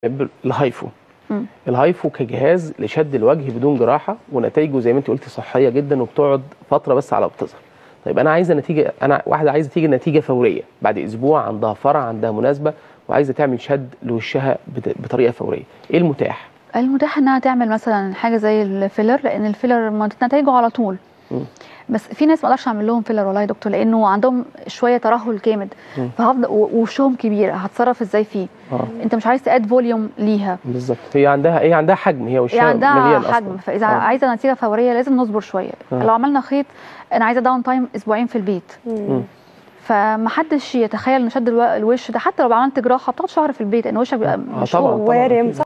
الهايفو مم. الهايفو كجهاز لشد الوجه بدون جراحه ونتائجه زي ما انت قلتي صحيه جدا وبتقعد فتره بس على ما بتظهر طيب انا عايزه نتيجه انا واحده عايزه تيجي نتيجه فوريه بعد اسبوع عندها فرع عندها مناسبه وعايزه تعمل شد لوشها بت- بطريقه فوريه ايه المتاح المتاح انها تعمل مثلا حاجه زي الفيلر لان الفيلر ما نتائجه على طول مم. بس في ناس ما اقدرش اعمل لهم فيلر والله يا دكتور لانه عندهم شويه ترهل جامد مم. فهفضل و- ووشهم كبير هتصرف ازاي فيه اه انت مش عايز تاد فوليوم ليها بالظبط هي عندها هي عندها حجم هي وشها هي عندها مليان حجم أصلاً. فاذا آه. عايزه نتيجه فوريه لازم نصبر شويه آه. لو عملنا خيط انا عايزه داون تايم اسبوعين في البيت مم. فمحدش يتخيل ان شد الو- الوش ده حتى لو عملت جراحه بتقعد شهر في البيت لان وشك بيبقى آه، مش طبعاً. هو- وارم